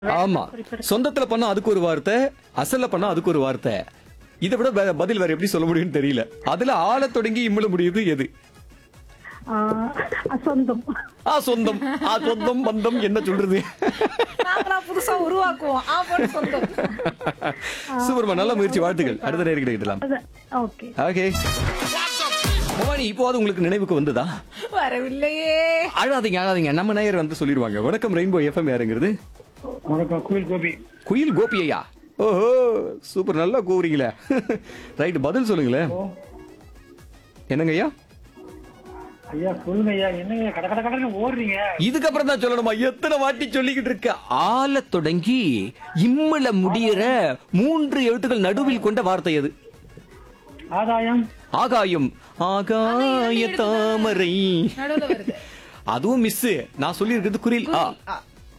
ஆமா சொந்தத்துல பண்ணா அதுக்கு ஒரு வார்த்தை அசல்ல பண்ணா அதுக்கு ஒரு வார்த்தை இதை விட வேற பதில் வேற எப்படி சொல்ல முடியும்னு தெரியல அதுல ஆள தொடங்கி இம்முல முடியுது எது ஆஹ் சொந்தம் ஆ சொந்தம் ஆ சொந்தம் பந்தம் என்ன சொல்றது நாங்களா புதுசா உருவாக்குவோம் ஆ போட்டு சொந்தம் சூப்பர்மா நல்ல முயற்சி வாழ்த்துக்கள் அடுத்த நேரம் கிட்டலாம் ஓகே ஓகே பவானி இப்போது உங்களுக்கு நினைவுக்கு வந்ததா வரவில்லையே அழாதீங்க அழாதீங்க நம்ம நேயர் வந்து சொல்லிடுவாங்க வணக்கம் ரெயின்போ எஃப்எம் யாருங்கிறது வணக்கம் குயில் கோபி குயில் கோபி ஐயா ஓஹோ சூப்பர் நல்லா கூவுறீங்களே ரைட் பதில் சொல்லுங்களேன் என்னங்க ஐயா ஐயா சொல்லுங்க ஐயா என்னங்க கட கட கடன்னு ஓடுறீங்க இதுக்கப்புறம் தான் சொல்லணுமா எத்தனை வாட்டி சொல்லிக்கிட்டு இருக்க ஆல தொடங்கி இம்மல முடியிற மூன்று எழுத்துக்கள் நடுவில் கொண்ட வார்த்தை அது ஆதாயம் ஆகாயம் ஆகாய தாமரை நடுவுல வருது அதுவும் மிஸ் நான் சொல்லி இருக்கிறது குரில் ஆ ஆ,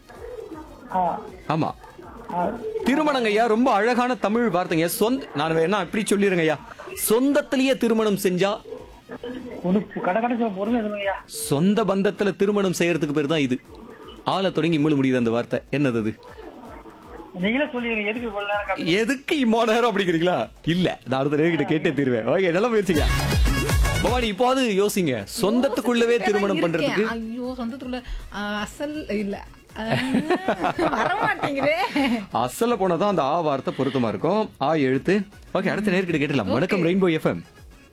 ஆ, ஆமா ஆ, திருமணங்க ஐயா ரொம்ப அழகான தமிழ் வார்த்தைங்க சொந்த நான் வேணா இப்படி சொல்லிடுறேங்க ஐயா சொந்தத்திலேயே திருமணம் செஞ்சா உனக்கு கட கட சொல்ல பொருள் எதுவும் ஐயா சொந்த பந்தத்துல திருமணம் செய்யறதுக்கு பேர் தான் இது ஆள தொடங்கி இம்மல முடியுது அந்த வார்த்தை என்னது அது நீங்களே சொல்லிடுங்க எதுக்கு இவ்வளவு நேரம் கா- எதுக்கு இம்மா நேரம் அப்படிங்கிறீங்களா இல்ல நான் அடுத்த நேரம் கிட்ட கேட்டே தீருவேன் ஓகே நல்லா முயற்சிங்க பவானி இப்போது யோசிங்க சொந்தத்துக்குள்ளவே திருமணம் இருக்கேன். பண்றதுக்கு ஐயோ சொந்தத்துக்குள்ள ஆ, அசல் இல்ல ஆ, வரமாட்டேங்குதே அசல்ல போனதான் அந்த ஆ வார்த்தை பொருத்தமா இருக்கும் ஆ எழுத்து ஓகே அடுத்த நேர்கிட்ட கேட்டலாம் வணக்கம் ரெயின்போ எஃப்எம்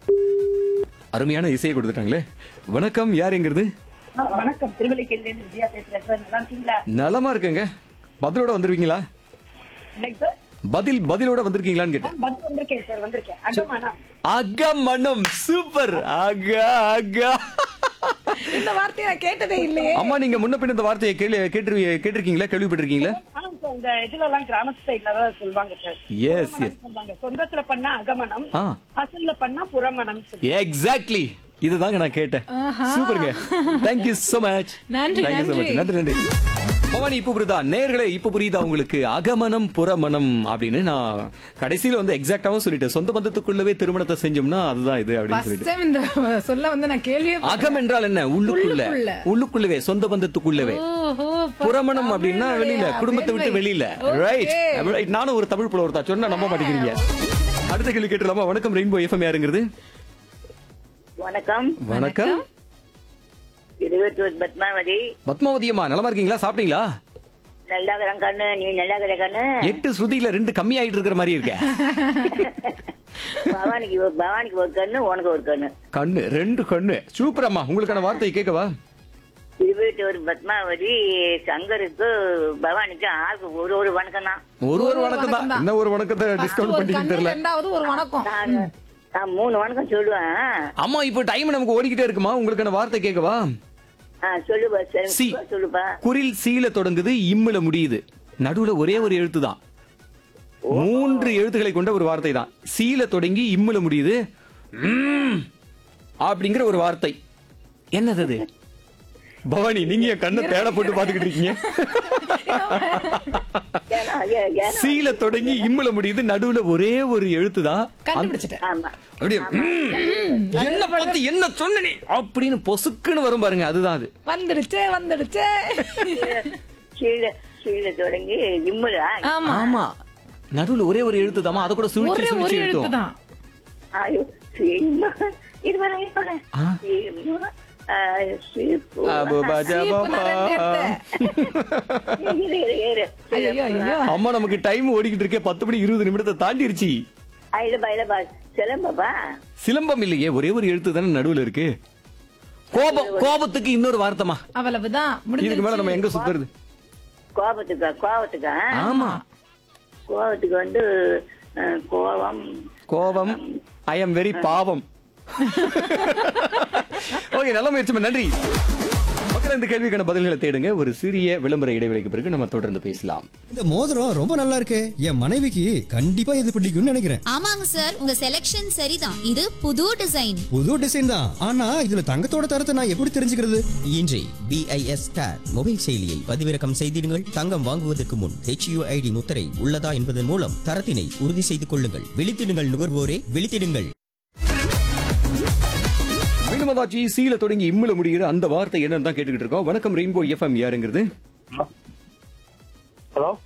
அருமையான இசையை கொடுத்துட்டாங்களே வணக்கம் யாருங்கிறது வணக்கம் திருவள்ளிக்கேள்வி விஜயா பேசுறேன் சார் நல்லா இருக்கீங்களா நலமா இருக்குங்க பதிலோட வந்துருவீங்களா இன்னைக்கு சார் பதில் பதிலோட வந்திருக்கீங்களான்னு கேட்டேன் வந்து வந்திருக்கேன் சார் வந்திருக்கேன் அகமானா அக மனம் சூப்பர் அகா அகா இந்த வார்த்தையை நான் கேட்டதே இல்லையே அம்மா நீங்க முன்ன பின்ன இந்த வார்த்தையை கேள்வி கேட்டு கேட்டிருக்கீங்களா கேள்விப்பட்டிருக்கீங்களா ஆ சார் இந்த இதுல எல்லாம் கிராமத்து சைட்ல தான் சொல்லுவாங்க சார் எஸ் எஸ் சொல்லுவாங்க சொந்தத்துல பண்ணா அகமனம் ஆ அசல்ல பண்ணா புறமணம் சொல்லி எக்ஸாக்ட்லி இதுதாங்க நான் கேட்டேன் சூப்பருங்க தேங்க்யூ so மச் நன்றி, நன்றி. நன்றி நன்றி பவானி இப்ப புரியுதா நேர்களே இப்ப புரியுதா உங்களுக்கு அகமனம் புறமணம் அப்படின்னு நான் கடைசியில வந்து எக்ஸாக்டாவும் சொல்லிட்டேன் சொந்த பந்தத்துக்குள்ளவே திருமணத்தை செஞ்சோம்னா அதுதான் இது அப்படின்னு ஃபர்ஸ்ட் சொல்லிட்டு டைம் இந்த சொல்ல வந்து நான் கேள்வியே அகம் என்றால் என்ன உள்ளுக்குள்ள உள்ளுக்குள்ள. உள்ளுக்குள்ளவே சொந்த பந்தத்துக்குள்ளவே ஓஹோ, புறமணம் அப்படின்னா வெளியில தமிழுடைய குடும்பத்தை விட்டு பெண்மை. வெளியில Okay. ரைட் நானும் ஒரு தமிழ் புலவர் தான் சொன்னா நம்ப மாட்டேங்கிறீங்க அடுத்த கேள்வி கேட்டுலாமா வணக்கம் ரெயின்போ எஃப்எம் யாருங்கிறது வணக்கம் வணக்கம் இருபத்தூர் பத்மாவதி பத்மாவதி அம்மா நலமா இருக்கீங்களா சாப்பிட்டீங்களா நல்லா இருக்கிறேன் கண்ணு நீ நல்லா இருக்கிற கண்ணு எட்டு ஸ்ருதியில ரெண்டு கம்மி ஆயிட்டு இருக்கிற மாதிரி இருக்க பவானிக்கு ஒரு பவானிக்கு ஒரு கண்ணு உனக்கு ஒரு கண்ணு கண்ணு ரெண்டு கண்ணு சூப்பர் அம்மா உங்களுக்கான வார்த்தையை கேட்கவா இருபத்தூர் பத்மாவதி சங்கருக்கு பவானிக்கு ஆளுக்கு ஒரு ஒரு வணக்கம் தான் ஒரு ஒரு வணக்கம் தான் என்ன ஒரு வணக்கத்தை First டிஸ்கவுண்ட் ஒரு பண்ணிட்டு கண்ணு, தெரியல ரெண்டாவது ஒரு வணக்கம் நான் நான் மூணு வணக்கம் சொல்லுவேன் அம்மா இப்போ டைம் நமக்கு ஓடிக்கிட்டே இருக்குமா உங்களுக்கான வார்த்தை கேட்கவா ஆ, சொல்லுப்பா சரி, சி சொல்லுப்பா குரில் சீல தொடங்குது இம்முல முடியுது நடுவுல ஒரே ஒரு எழுத்து தான் மூன்று எழுத்துக்களை கொண்ட ஒரு வார்த்தை தான் சீல தொடங்கி இம்முல முடியுது ம், அப்படிங்கிற ஒரு வார்த்தை என்னது அது பவானி நீங்க என் கண்ணை தேட போட்டு பாத்துக்கிட்டு இருக்கீங்க ஏன்னா, ஏ- ஏன்னா, சீல தொடங்கி இம்முல முடியுது நடுவுல ஒரே ஒரு எழுத்து தான் கண்டுபிடிச்சிட்டேன் ஆமா அப்படியே ம், என்ன பார்த்து என்ன சொன்ன நீ அப்படின்னு பொசுக்குன்னு வரும் பாருங்க அதுதான் அது வந்துடுச்சே வந்துடுச்சே கீழே கீழே தொடங்கி இம்முலா ஆமா ஆமா நடுவுல ஒரே ஒரு எழுத்து தாமா அதை கூட சுழிச்சு ஒரே ஒரு சுழிச்சு எழுத்து எழுத்தும் தான் ஐயோ சீமா இது வர இது வர ஆ. சீமா ஆ, சீப்பு. அபு பஜா சீப்பு நான் ரெண்டு பாபா. எடுத்தேன். இரு, இரு, இரு. ஐயோ ஐயோ அம்மா நமக்கு டைம் ஓடிக்கிட்டு இருக்கே பத்து மணி இருபது நிமிடத்தை தாண்டிருச்சு ஆ, இல்லப்பா இல்லப்பா சிலம்பப்பா சிலம்பம் இல்லையே ஒரே ஒரு எழுத்து தானே நடுவுல இருக்கு கோபம் கோபத்துக்கு இன்னொரு வார்த்தைமா அவ்வளவுதான் இதுக்கு மேல நம்ம எங்க சுத்துறது கோபத்துக்கா கோபத்துக்கா ஆமா கோபத்துக்கு வந்து அஹ், கோபம் கோபம் ஐ எம் வெரி பாவம் ஓகே நல்ல முயற்சி நன்றி மக்கள் இந்த கேள்விக்கான பதில்களை தேடுங்க ஒரு சிறிய விளம்பர இடைவெளிக்கு பிறகு நம்ம தொடர்ந்து பேசலாம் இந்த மோதிரம் ரொம்ப நல்லா இருக்கே என் மனைவிக்கு கண்டிப்பா இது பிடிக்கும்னு நினைக்கிறேன் ஆமாங்க சார் உங்க செலெக்ஷன் சரிதான் இது புது டிசைன் புது டிசைன் தான் ஆனா இதுல தங்கத்தோட தரத்தை நான் எப்படி தெரிஞ்சுக்கிறது இன்றே பிஐஎஸ் ஸ்டார் மொபைல் செயலியை பதிவிறக்கம் செய்திடுங்கள் தங்கம் வாங்குவதற்கு முன் ஹெச்யூஐடி முத்திரை உள்ளதா என்பதன் மூலம் தரத்தினை உறுதி செய்து கொள்ளுங்கள் விழித்திடுங்கள் நுகர்வோரே விழித்திடுங்கள் மீனமதாச்சி சீல தொடங்கி இம்முல முடிகிற அந்த வார்த்தை என்னன்னு தான் கேட்டுக்கிட்டு இருக்கோம் வணக்கம் ரெயின்போ எஃப்எம் யாருங்கிறது ஹலோ